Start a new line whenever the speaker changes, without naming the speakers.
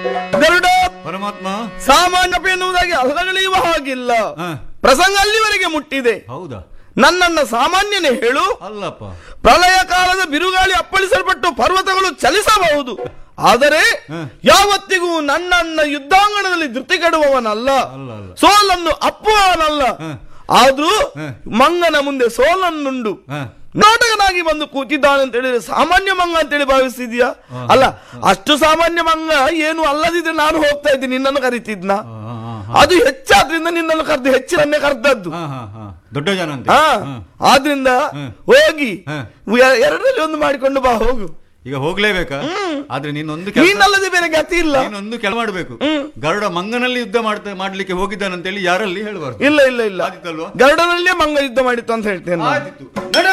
ಗರುಡ
ಪರಮಾತ್ಮ
ಸಾಮಾನ್ಯಪ ಎನ್ನುವುದಾಗಿ ಅಲ್ಲಗಳೆಯುವ ಹಾಗಿಲ್ಲ
ಹ,
ಪ್ರಸಂಗ ಅಲ್ಲಿವರೆಗೆ ಮುಟ್ಟಿದೆ
ಹೌದಾ
ನನ್ನನ್ನ ಸಾಮಾನ್ಯನೇ ಹೇಳು
ಅಲ್ಲಪ್ಪ
ಪ್ರಳಯ ಕಾಲದ ಬಿರುಗಾಳಿ ಅಪ್ಪಳಿಸಲ್ಪಟ್ಟು ಪರ್ವತಗಳು ಚಲಿಸಬಹುದು ಆದರೆ
ಹ.
ಯಾವತ್ತಿಗೂ ನನ್ನನ್ನ ಯುದ್ಧಾಂಗಣದಲ್ಲಿ ಧೃತಿ ಕೆಡುವವನಲ್ಲ
ಅಲ್ಲ ಅಲ್ಲ
ಸೋಲನ್ನು ಅಪ್ಪುವವನಲ್ಲ
ಹ.
ಆದ್ರೂ
ಹ.
ಮಂಗನ ಮುಂದೆ ಸೋಲನ್ನುಂಡು
ಹ,
ನಾಟಕನಾಗಿ ಬಂದು ಕೂತಿದ್ದಾನೆ ಅಂತ ಹೇಳಿದ್ರೆ ಸಾಮಾನ್ಯ ಮಂಗ ಅಂತೇಳಿ ಭಾವಿಸ್ತಿದ್ಯಾ ಅಲ್ಲ ಅಷ್ಟು ಸಾಮಾನ್ಯ ಮಂಗ ಏನು ಅಲ್ಲದಿದ್ರೆ ನಾನು ಹೋಗ್ತಾ ಇದ್ದೀನಿ ನಿನ್ನನ್ನು ಕರಿತಿದ್ನ
ಹ, ಹ, ಹ,
ಅದು ಹೆಚ್ಚಾದ್ರಿಂದ ನಿನ್ನನ್ನು ಕರೆದು ಹೆಚ್ಚಿನನ್ನೇ ಕರೆದದ್ದು
ಹ, ಹ, ಹ. ದೊಡ್ಡ ಜನ ಅಂತ
ಹಾ ಆದ್ರಿಂದ
ಹ್ಮ್.
ಹೋಗಿ
ಹ.
ಎ- ಎರಡರಲ್ಲಿ ಒಂದು ಮಾಡಿಕೊಂಡು ಬಾ ಹೋಗು
ಈಗ ಹೋಗ್ಲೇಬೇಕಾ ಆದ್ರೆ ನೀನೊಂದು ಕೆಲಸ
ನೀನಲ್ಲದೆ ಬೇರೆ ಗತಿ ಇಲ್ಲ
ನೀನೊಂದು ಕೆಲ ಮಾಡಬೇಕು ಗರುಡ ಮಂಗನಲ್ಲಿ ಯುದ್ಧ ಮಾಡ್ತಾ ಮಾಡ್ಲಿಕ್ಕೆ ಹೋಗಿದ್ದಾನಂತೇಳಿ ಯಾರಲ್ಲಿ ಹೇಳಬಾರ್ದು
ಇಲ್ಲ ಇಲ್ಲ ಇಲ್ಲ
ಆದಿತ್ತಲ್ವಾ
ಗರುಡನಲ್ಲೇ ಮಂಗ ಯುದ್ಧ ಮಾಡಿತ್ತು ಅಂತ ಹೇಳ್ತೇನೆ ನಾನು.
ಆದಿತ್ತು ನಡೆ